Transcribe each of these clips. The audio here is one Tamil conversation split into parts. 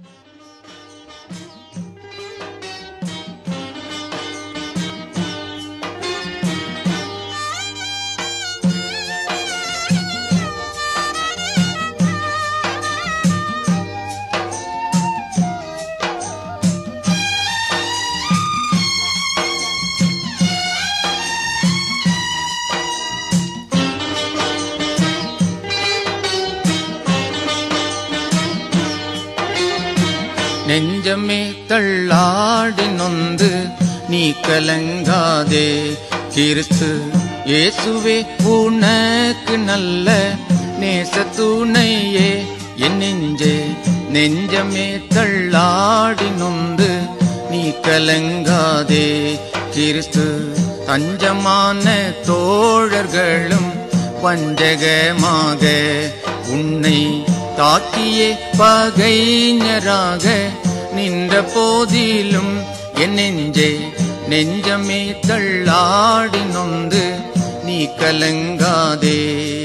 நெஞ்சமே தள்ளாடி நொந்து நீ கலங்காதே கிறிஸ்து இயேசுவே உனக்கு நல்ல நேச துணையே என் நெஞ்சே நெஞ்சமே தள்ளாடி நொந்து நீ கலங்காதே கிறிஸ்து தஞ்சமான தோழர்களும் வஞ்சகமாக உன்னை தாக்கியே பகைஞராக நின்ற போதிலும் என் நெஞ்சே நெஞ்சமே தள்ளாடி நொந்து நீ கலங்காதே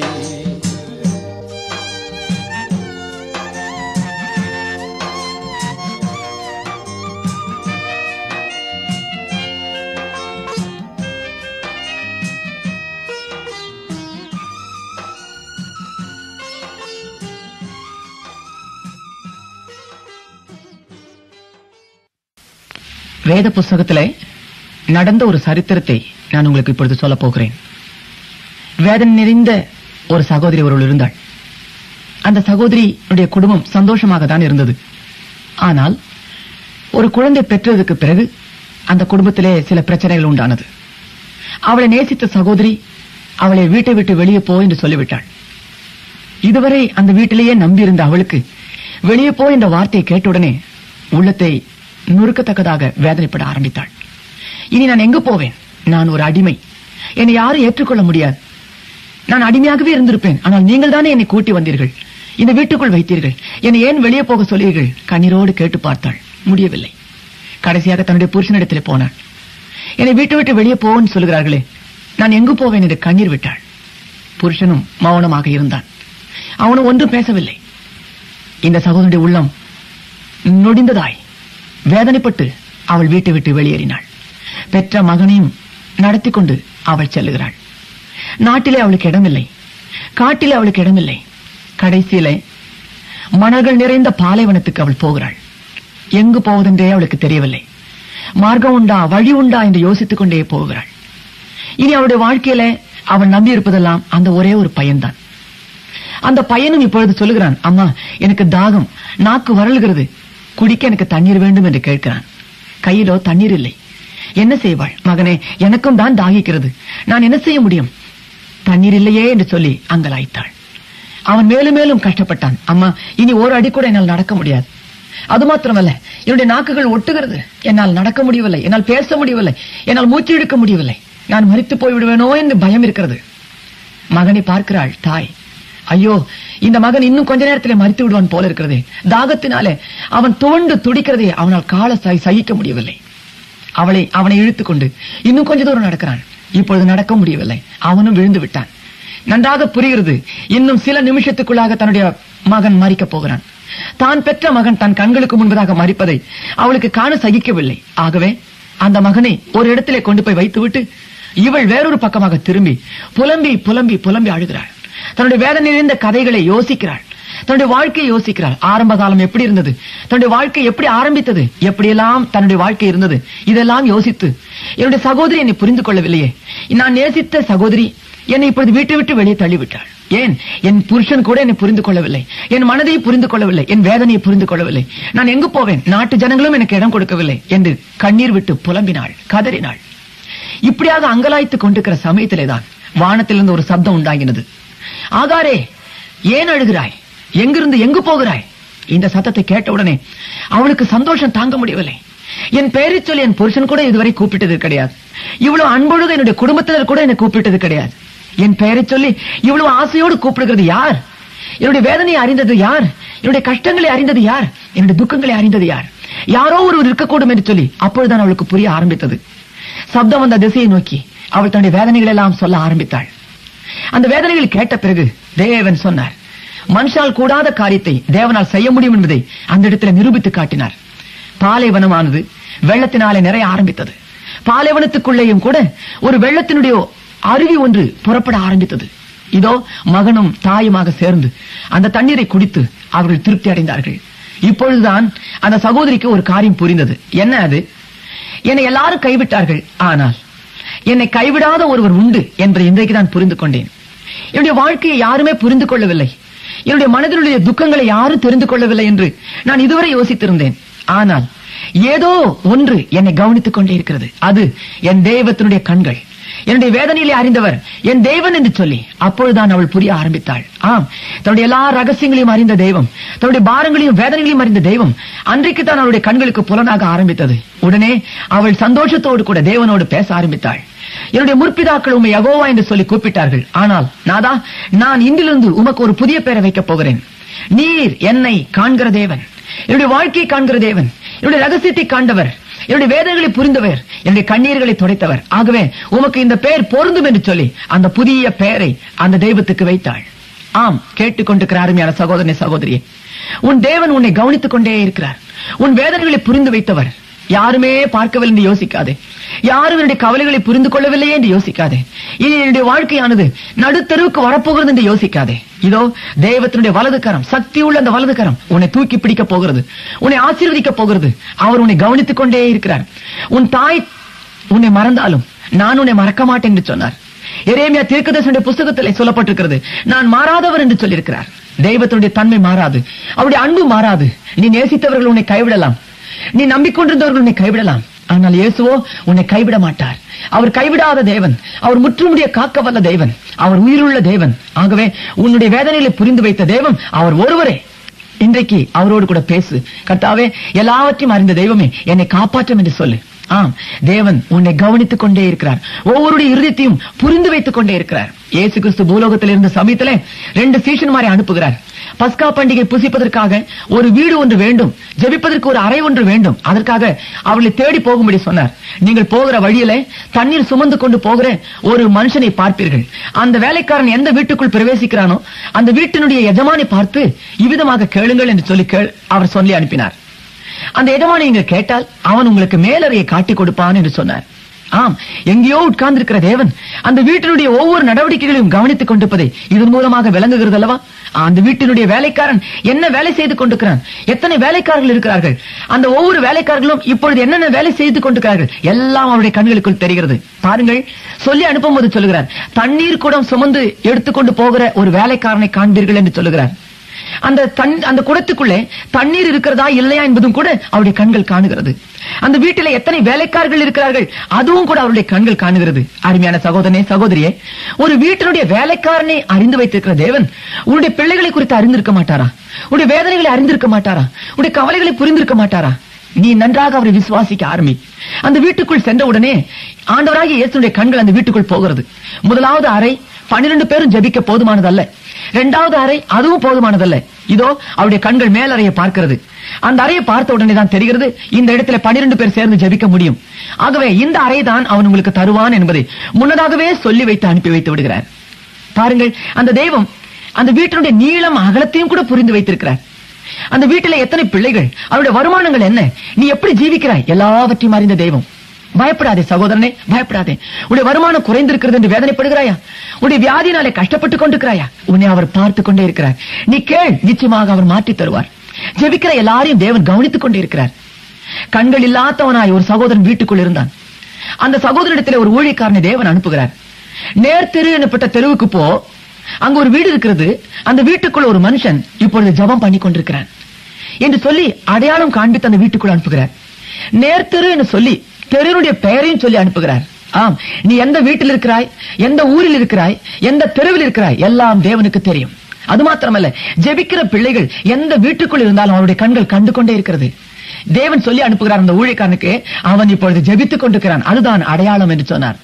வேத புஸ்தகத்திலே நடந்த ஒரு சரித்திரத்தை நான் உங்களுக்கு இப்பொழுது சொல்ல போகிறேன் வேதனை நிறைந்த ஒரு சகோதரி ஒருவள் இருந்தாள் அந்த சகோதரியுடைய குடும்பம் சந்தோஷமாக தான் இருந்தது ஆனால் ஒரு குழந்தை பெற்றதுக்கு பிறகு அந்த குடும்பத்திலே சில பிரச்சனைகள் உண்டானது அவளை நேசித்த சகோதரி அவளை வீட்டை விட்டு வெளியே போ என்று சொல்லிவிட்டாள் இதுவரை அந்த வீட்டிலேயே நம்பியிருந்த அவளுக்கு வெளியே போ என்ற வார்த்தையை கேட்டவுடனே உள்ளத்தை நுறுக்கத்தக்கதாக வேதனைப்பட ஆரம்பித்தாள் இனி நான் எங்கு போவேன் நான் ஒரு அடிமை என்னை யாரும் ஏற்றுக்கொள்ள முடியாது நான் அடிமையாகவே இருந்திருப்பேன் ஆனால் நீங்கள் தானே என்னை கூட்டி வந்தீர்கள் இந்த வீட்டுக்குள் வைத்தீர்கள் என்னை ஏன் வெளியே போக சொல்லீர்கள் கண்ணீரோடு கேட்டு பார்த்தாள் முடியவில்லை கடைசியாக தன்னுடைய புருஷனிடத்திலே போனாள் என்னை வீட்டை விட்டு வெளியே போன்னு சொல்கிறார்களே நான் எங்கு போவேன் என்று கண்ணீர் விட்டாள் புருஷனும் மௌனமாக இருந்தான் அவனும் ஒன்றும் பேசவில்லை இந்த சகோதரனுடைய உள்ளம் நொடிந்ததாய் வேதனைப்பட்டு அவள் வீட்டை விட்டு வெளியேறினாள் பெற்ற மகனையும் நடத்தி கொண்டு அவள் செல்லுகிறாள் நாட்டிலே அவளுக்கு இடமில்லை காட்டிலே அவளுக்கு இடமில்லை கடைசியிலே மணல்கள் நிறைந்த பாலைவனத்துக்கு அவள் போகிறாள் எங்கு போவதென்றே அவளுக்கு தெரியவில்லை மார்க்கம் உண்டா வழி உண்டா என்று யோசித்துக் கொண்டே போகிறாள் இனி அவளுடைய வாழ்க்கையில அவள் நம்பி இருப்பதெல்லாம் அந்த ஒரே ஒரு பையன்தான் அந்த பையனும் இப்பொழுது சொல்லுகிறான் அம்மா எனக்கு தாகம் நாக்கு வரல்கிறது குடிக்க எனக்கு தண்ணீர் வேண்டும் என்று கேட்கிறான் கையிலோ தண்ணீர் இல்லை என்ன செய்வாள் மகனே எனக்கும் தான் தாகிக்கிறது நான் என்ன செய்ய முடியும் தண்ணீர் இல்லையே என்று சொல்லி அங்கலாய்த்தாள் அவன் மேலும் மேலும் கஷ்டப்பட்டான் அம்மா இனி ஒரு அடி கூட என்னால் நடக்க முடியாது அது மாத்திரமல்ல என்னுடைய நாக்குகள் ஒட்டுகிறது என்னால் நடக்க முடியவில்லை என்னால் பேச முடியவில்லை என்னால் மூச்சு இழுக்க முடியவில்லை நான் மறித்து போய் விடுவேனோ என்று பயம் இருக்கிறது மகனை பார்க்கிறாள் தாய் ஐயோ இந்த மகன் இன்னும் கொஞ்ச நேரத்தில் மறித்து விடுவான் போல இருக்கிறதே தாகத்தினாலே அவன் துவண்டு துடிக்கிறதே அவனால் கால சகி- சகிக்க முடியவில்லை அவளை அவனை இழுத்துக் கொண்டு இன்னும் கொஞ்ச தூரம் நடக்கிறான் இப்பொழுது நடக்க முடியவில்லை அவனும் விழுந்து விட்டான் நன்றாக புரிகிறது இன்னும் சில நிமிஷத்துக்குள்ளாக தன்னுடைய மகன் மறிக்கப் போகிறான் தான் பெற்ற மகன் தன் கண்களுக்கு முன்பதாக மறிப்பதை அவளுக்கு காண சகிக்கவில்லை ஆகவே அந்த மகனை ஒரு இடத்திலே கொண்டு போய் வைத்துவிட்டு இவள் வேறொரு பக்கமாக திரும்பி புலம்பி புலம்பி புலம்பி அழுகிறாள் தன்னுடைய வேதனை நிறைந்த கதைகளை யோசிக்கிறாள் தன்னுடைய வாழ்க்கையை யோசிக்கிறாள் ஆரம்ப காலம் எப்படி இருந்தது தன்னுடைய வாழ்க்கை எப்படி ஆரம்பித்தது எப்படியெல்லாம் தன்னுடைய வாழ்க்கை இருந்தது இதெல்லாம் யோசித்து என்னுடைய சகோதரி என்னை புரிந்து கொள்ளவில்லையே நான் நேசித்த சகோதரி என்னை இப்பொழுது வீட்டை விட்டு வெளியே தள்ளிவிட்டாள் ஏன் என் புருஷன் கூட என்னை புரிந்து கொள்ளவில்லை என் மனதை புரிந்து கொள்ளவில்லை என் வேதனையை புரிந்து கொள்ளவில்லை நான் எங்கு போவேன் நாட்டு ஜனங்களும் எனக்கு இடம் கொடுக்கவில்லை என்று கண்ணீர் விட்டு புலம்பினாள் கதறினாள் இப்படியாக அங்கலாய்த்துக் கொண்டிருக்கிற சமயத்திலேதான் வானத்திலிருந்து ஒரு சப்தம் உண்டாகினது ஆகாரே ஏன் அழுகிறாய் எங்கிருந்து எங்கு போகிறாய் இந்த சத்தத்தை கேட்டவுடனே அவளுக்கு சந்தோஷம் தாங்க முடியவில்லை என் பெயரை சொல்லி என் புருஷன் கூட இதுவரை கூப்பிட்டது கிடையாது இவ்வளவு அன்பொழுது என்னுடைய குடும்பத்தினர் கூட என்னை கூப்பிட்டது கிடையாது என் பெயரை சொல்லி இவ்வளவு ஆசையோடு கூப்பிடுகிறது யார் என்னுடைய வேதனையை அறிந்தது யார் என்னுடைய கஷ்டங்களை அறிந்தது யார் என்னுடைய துக்கங்களை அறிந்தது யார் யாரோ ஒருவர் இருக்கக்கூடும் என்று சொல்லி அப்பொழுதுதான் அவளுக்கு புரிய ஆரம்பித்தது சப்தம் வந்த திசையை நோக்கி அவள் தன்னுடைய வேதனைகளை எல்லாம் சொல்ல ஆரம்பித்தாள் அந்த வேதனைகளை கேட்ட பிறகு தேவன் சொன்னார் மனுஷால் கூடாத காரியத்தை தேவனால் செய்ய முடியும் என்பதை அந்த இடத்துல நிரூபித்து காட்டினார் பாலைவனமானது வெள்ளத்தினாலே நிறைய ஆரம்பித்தது பாலைவனத்துக்குள்ளேயும் கூட ஒரு வெள்ளத்தினுடைய அருவி ஒன்று புறப்பட ஆரம்பித்தது இதோ மகனும் தாயுமாக சேர்ந்து அந்த தண்ணீரை குடித்து அவர்கள் திருப்தி அடைந்தார்கள் இப்பொழுதுதான் அந்த சகோதரிக்கு ஒரு காரியம் புரிந்தது என்ன அது என்னை எல்லாரும் கைவிட்டார்கள் ஆனால் என்னை கைவிடாத ஒருவர் உண்டு என்பதை இன்றைக்கு நான் புரிந்து கொண்டேன் என்னுடைய வாழ்க்கையை யாருமே புரிந்து கொள்ளவில்லை என்னுடைய மனதிலுடைய துக்கங்களை யாரும் தெரிந்து கொள்ளவில்லை என்று நான் இதுவரை யோசித்திருந்தேன் ஆனால் ஏதோ ஒன்று என்னை கவனித்துக் கொண்டே இருக்கிறது அது என் தெய்வத்தினுடைய கண்கள் என்னுடைய வேதனையிலே அறிந்தவர் என் தெய்வன் என்று சொல்லி அப்பொழுதுதான் அவள் புரிய ஆரம்பித்தாள் ஆம் தன்னுடைய எல்லா ரகசியங்களையும் அறிந்த தெய்வம் தன்னுடைய பாரங்களையும் வேதனைகளையும் அறிந்த தெய்வம் அன்றைக்கு தான் அவளுடைய கண்களுக்கு புலனாக ஆரம்பித்தது உடனே அவள் சந்தோஷத்தோடு கூட தேவனோடு பேச ஆரம்பித்தாள் என்னுடைய முற்பிதாக்கள் உண்மை யகோவா என்று சொல்லி கூப்பிட்டார்கள் ஆனால் நாதா நான் இன்றிலிருந்து உமக்கு ஒரு புதிய பெயரை வைக்கப் போகிறேன் நீர் என்னை காண்கிற தேவன் என்னுடைய வாழ்க்கையை காண்கிற தேவன் என்னுடைய ரகசியத்தை காண்டவர் என்னுடைய வேதனைகளை புரிந்தவர் என்னுடைய கண்ணீர்களை துடைத்தவர் ஆகவே உமக்கு இந்த பெயர் பொருந்தும் என்று சொல்லி அந்த புதிய பெயரை அந்த தெய்வத்துக்கு வைத்தாள் ஆம் கேட்டுக்கொண்டிருக்கிற அருமையான சகோதரனை சகோதரியே உன் தேவன் உன்னை கவனித்துக் கொண்டே இருக்கிறார் உன் வேதனைகளை புரிந்து வைத்தவர் யாருமே பார்க்கவில்லை என்று யோசிக்காதே யாரும் என்னுடைய கவலைகளை புரிந்து கொள்ளவில்லையே என்று யோசிக்காதே இனி என்னுடைய வாழ்க்கையானது நடுத்தருவுக்கு வரப்போகிறது என்று யோசிக்காதே இதோ தெய்வத்தினுடைய வலது கரம் சக்தி உள்ள அந்த வலது கரம் உன்னை தூக்கி பிடிக்க போகிறது உன்னை ஆசீர்வதிக்க போகிறது அவர் உன்னை கவனித்துக் கொண்டே இருக்கிறார் உன் தாய் உன்னை மறந்தாலும் நான் உன்னை மறக்க மாட்டேன் என்று சொன்னார் எரேமியா தீர்க்கதரிசனுடைய புஸ்தகத்திலே சொல்லப்பட்டிருக்கிறது நான் மாறாதவர் என்று சொல்லியிருக்கிறார் தெய்வத்தினுடைய தன்மை மாறாது அவருடைய அன்பு மாறாது நீ நேசித்தவர்கள் உன்னை கைவிடலாம் நீ நம்பிக்கொண்டிருந்தவர்கள் உன்னை கைவிடலாம் ஆனால் இயேசுவோ உன்னை கைவிட மாட்டார் அவர் கைவிடாத தேவன் அவர் முற்றுமுடிய காக்க வல்ல தேவன் அவர் உயிருள்ள தேவன் ஆகவே உன்னுடைய வேதனைகளை புரிந்து வைத்த தேவன் அவர் ஒருவரே இன்றைக்கு அவரோடு கூட பேசு கர்த்தாவே எல்லாவற்றையும் அறிந்த தெய்வமே என்னை காப்பாற்றும் என்று சொல்லு ஆம் தேவன் உன்னை கவனித்துக் கொண்டே இருக்கிறார் ஒவ்வொருடைய இருதயத்தையும் புரிந்து வைத்துக் கொண்டே இருக்கிறார் இயேசு கிறிஸ்து பூலோகத்தில் இருந்த சமயத்திலே ரெண்டு சீஷன்மாரை அனுப்புகிறார் பஸ்கா பண்டிகை புசிப்பதற்காக ஒரு வீடு ஒன்று வேண்டும் ஜெபிப்பதற்கு ஒரு அறை ஒன்று வேண்டும் அதற்காக அவர்களை தேடி போகும்படி சொன்னார் நீங்கள் போகிற வழியிலே தண்ணீர் சுமந்து கொண்டு போகிற ஒரு மனுஷனை பார்ப்பீர்கள் அந்த வேலைக்காரன் எந்த வீட்டுக்குள் பிரவேசிக்கிறானோ அந்த வீட்டினுடைய எஜமானை பார்த்து இவ்விதமாக கேளுங்கள் என்று சொல்லி கேள் அவர் சொல்லி அனுப்பினார் அந்த எஜமானை இங்க கேட்டால் அவன் உங்களுக்கு மேலறையை காட்டிக் கொடுப்பான் என்று சொன்னார் ஆம் எங்கேயோ உட்கார்ந்திருக்கிற தேவன் அந்த வீட்டினுடைய ஒவ்வொரு நடவடிக்கைகளையும் கவனித்துக் கொண்டிருப்பதை இதன் மூலமாக விளங்குகிறது அல்லவா அந்த வீட்டினுடைய வேலைக்காரன் என்ன வேலை செய்து கொண்டிருக்கிறான் எத்தனை வேலைக்காரர்கள் இருக்கிறார்கள் அந்த ஒவ்வொரு வேலைக்காரர்களும் இப்பொழுது என்னென்ன வேலை செய்து கொண்டிருக்கிறார்கள் எல்லாம் அவருடைய கண்களுக்குள் தெரிகிறது பாருங்கள் சொல்லி அனுப்பும்போது சொல்லுகிறார் தண்ணீர் குடம் சுமந்து எடுத்துக்கொண்டு போகிற ஒரு வேலைக்காரனை காண்பீர்கள் என்று சொல்லுகிறார் அந்த தன் அந்த குடத்துக்குள்ளே தண்ணீர் இருக்கிறதா இல்லையா என்பதும் கூட அவருடைய கண்கள் காணுகிறது அந்த வீட்டிலே எத்தனை வேலைக்காரர்கள் இருக்கிறார்கள் அதுவும் கூட அவருடைய கண்கள் காணுகிறது அருமையான சகோதரனே சகோதரியே ஒரு வீட்டினுடைய வேலைக்காரனை அறிந்து வைத்திருக்கிற தேவன் உன்னுடைய பிள்ளைகளை குறித்து அறிந்திருக்க மாட்டாரா உன்னுடைய வேதனைகளை அறிந்திருக்க மாட்டாரா உன்னுடைய கவலைகளை புரிந்திருக்க மாட்டாரா நீ நன்றாக அவரை விசுவாசிக்க ஆரம்பி அந்த வீட்டுக்குள் சென்ற உடனே ஆண்டவராகிய இயேசுடைய கண்கள் அந்த வீட்டுக்குள் போகிறது முதலாவது அறை பன்னிரண்டு பேரும் ஜெபிக்க போதுமானதல்ல இரண்டாவது அறை அதுவும் போதுமானதல்ல இதோ அவருடைய கண்கள் மேலறையை பார்க்கிறது அந்த அறையை பார்த்த உடனே தான் தெரிகிறது இந்த இடத்துல பன்னிரண்டு பேர் சேர்ந்து ஜெபிக்க முடியும் ஆகவே இந்த அறை தான் அவன் உங்களுக்கு தருவான் என்பதை முன்னதாகவே சொல்லி வைத்து அனுப்பி வைத்து விடுகிறார் பாருங்கள் அந்த தெய்வம் அந்த வீட்டினுடைய நீளம் அகலத்தையும் கூட புரிந்து வைத்திருக்கிறார் அந்த வீட்டில் எத்தனை பிள்ளைகள் அவருடைய வருமானங்கள் என்ன நீ எப்படி ஜீவிக்கிறாய் எல்லாவற்றையும் அறிந்த தெய்வம் பயப்படாதே சகோதரனே பயப்படாதே உடைய வருமானம் குறைந்திருக்கிறது என்று வேதனைப்படுகிறாயா உடைய வியாதினாலே கஷ்டப்பட்டுக் கொண்டிருக்கிறாயா உன்னை அவர் பார்த்து கொண்டே இருக்கிறார் நீ கேள் நிச்சயமாக அவர் மாற்றி தருவார் ஜெபிக்கிற எல்லாரையும் தேவன் கவனித்துக் கொண்டே இருக்கிறார் கண்கள் இல்லாதவனாய் ஒரு சகோதரன் வீட்டுக்குள் இருந்தான் அந்த சகோதரிடத்தில் ஒரு ஊழியக்காரனை தேவன் அனுப்புகிறார் நேர் தெரு எனப்பட்ட தெருவுக்கு போ அங்க ஒரு வீடு இருக்கிறது அந்த வீட்டுக்குள்ள ஒரு மனுஷன் இப்பொழுது ஜெபம் பண்ணி கொண்டிருக்கிறான் என்று சொல்லி அடையாளம் காண்பித்து அந்த வீட்டுக்குள் அனுப்புகிறார் நேர் தெரு என்று சொல்லி தெருனுடைய பெயரையும் சொல்லி அனுப்புகிறார் ஆம் நீ எந்த வீட்டில் இருக்கிறாய் எந்த ஊரில் இருக்கிறாய் எந்த தெருவில் இருக்கிறாய் எல்லாம் தேவனுக்கு தெரியும் அது மாத்திரமல்ல ஜெபிக்கிற பிள்ளைகள் எந்த வீட்டுக்குள் இருந்தாலும் அவருடைய கண்கள் கண்டு கொண்டே இருக்கிறது தேவன் சொல்லி அனுப்புகிறார் அந்த ஊழியக்காரனுக்கு அவன் இப்பொழுது ஜெபித்துக் கொண்டிருக்கிறான் அதுதான் அடையாளம் என்று சொன்னார்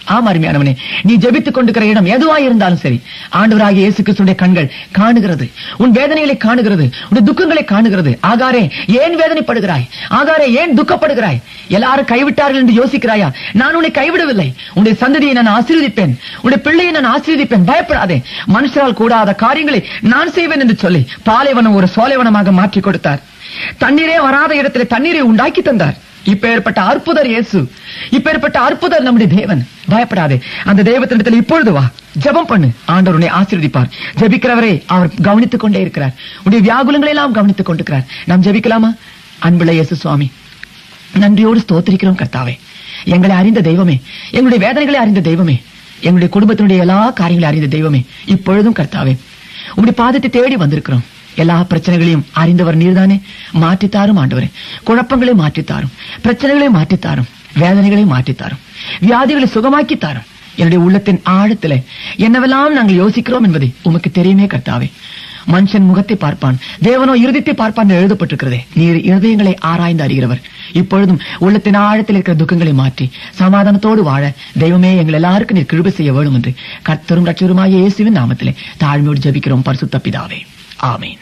ஆமா அருமையானவனே நீ ஜெபித்துக் கொண்டிருக்கிற இடம் எதுவாய் இருந்தாலும் சரி ஆண்டவராகிய இயேசு கிறிஸ்துடைய கண்கள் காணுகிறது உன் வேதனைகளை காணுகிறது உன் துக்கங்களை காணுகிறது ஆகாரே ஏன் வேதனைப்படுகிறாய் ஆகாரே ஏன் துக்கப்படுகிறாய் எல்லாரும் கைவிட்டார்கள் என்று யோசிக்கிறாயா நான் உன்னை கைவிடவில்லை உன்னுடைய சந்ததியை நான் ஆசீர்வதிப்பேன் உன்னுடைய பிள்ளையை நான் ஆசீர்வதிப்பேன் பயப்படாதே மனுஷரால் கூடாத காரியங்களை நான் செய்வேன் என்று சொல்லி பாலைவனம் ஒரு சோலைவனமாக மாற்றி கொடுத்தார் தண்ணீரே வராத இடத்துல தண்ணீரை உண்டாக்கி தந்தார் இப்பேற்பட்ட அற்புதர் இயேசு இப்பேற்பட்ட அற்புதர் நம்முடைய தேவன் பயப்படாதே அந்த தெய்வத்திடத்தில் இப்பொழுது வா ஜெபம் பண்ணு ஆண்டவர் உன்னை ஆசீர்வதிப்பார் ஜெபிக்கிறவரே அவர் கவனித்துக் கொண்டே இருக்கிறார் உடைய வியாகுலங்களை எல்லாம் கவனித்துக் கொண்டிருக்கிறார் நாம் ஜெபிக்கலாமா அன்புள்ள இயேசு சுவாமி நன்றியோடு ஸ்தோத்திரிக்கிறோம் கர்த்தாவே எங்களை அறிந்த தெய்வமே எங்களுடைய வேதனைகளை அறிந்த தெய்வமே எங்களுடைய குடும்பத்தினுடைய எல்லா காரியங்களை அறிந்த தெய்வமே இப்பொழுதும் கர்த்தாவே உங்களுடைய பாதத்தை தேடி வந்திருக்கிறோம் எல்லா பிரச்சனைகளையும் அறிந்தவர் நீர்தானே மாற்றித்தாரும் ஆண்டவரே குழப்பங்களை மாற்றித்தாரும் பிரச்சனைகளை மாற்றித்தாரும் வேதனைகளை மாற்றித்தாரும் வியாதிகளை சுகமாக்கி தாரும் என்னுடைய உள்ளத்தின் ஆழத்திலே என்னவெல்லாம் நாங்கள் யோசிக்கிறோம் என்பதை உமக்கு தெரியுமே கர்த்தாவே மனுஷன் முகத்தை பார்ப்பான் தேவனோ இருதயத்தை பார்ப்பான் என்று எழுதப்பட்டிருக்கிறதே நீர் இருதயங்களை ஆராய்ந்து அறிகிறவர் இப்பொழுதும் உள்ளத்தின் ஆழத்தில் இருக்கிற துக்கங்களை மாற்றி சமாதானத்தோடு வாழ தெய்வமே எங்கள் எல்லாருக்கும் நீர் கிருபை செய்ய வேணும் என்று கர்த்தரும் ரட்சருமாய இயேசுவின் நாமத்திலே தாழ்மையோடு ஜெபிக்கிறோம் பரிசுத்த பிதாவே ஆமீன்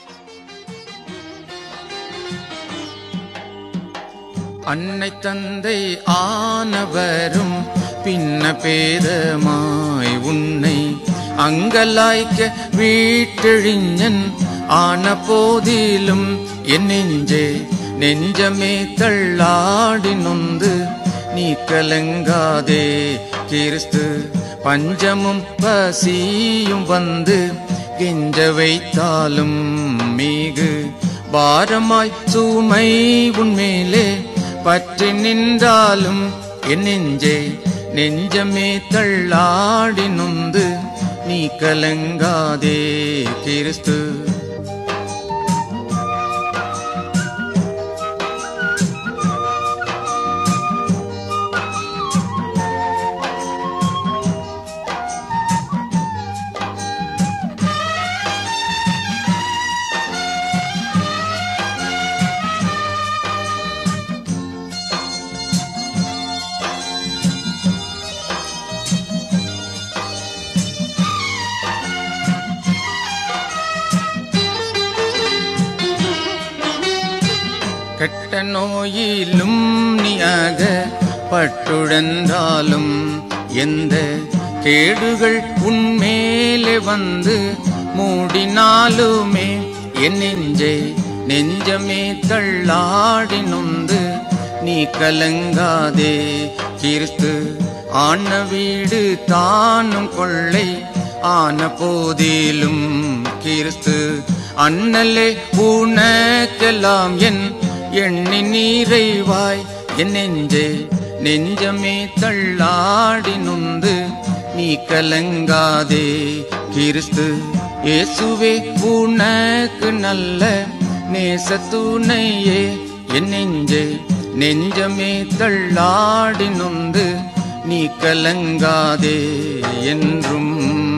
அன்னை தந்தை ஆனவரும் பின்ன பேதமாய் உன்னை அங்கலாய்க்க வீட்டெழிஞன் ஆன போதிலும் என் நெஞ்சே நெஞ்சமே தள்ளாடி நொந்து நீ கலங்காதே கிறிஸ்து பஞ்சமும் பசியும் வந்து கெஞ்ச வைத்தாலும் மீகு பாரமாய் சுமை உன்மேலே பற்றி நின்றாலும் என் நெஞ்சே நெஞ்சமே தள்ளாடி நொந்து நீ கலங்காதே கிறிஸ்து கெட்ட நோயிலும் நீயாக பட்டுழந்தாலும் எந்த கேடுகள் உன்மேலே வந்து மூடினாலுமே என் நெஞ்சே நெஞ்சமே தள்ளாடி நொந்து நீ கலங்காதே கிறிஸ்து ஆன வீடு தானும் கொள்ளை ஆன போதிலும் கிறிஸ்து அண்ணலே உனக்கெல்லாம் என் எண்ணி நீரைவாய் என் நெஞ்சே நெஞ்சமே தள்ளாடி நொந்து நீ கலங்காதே கிறிஸ்து இயேசுவே உனக்கு நல்ல நேசத்துணையே என் நெஞ்சே நெஞ்சமே தள்ளாடி நொந்து நீ கலங்காதே என்றும்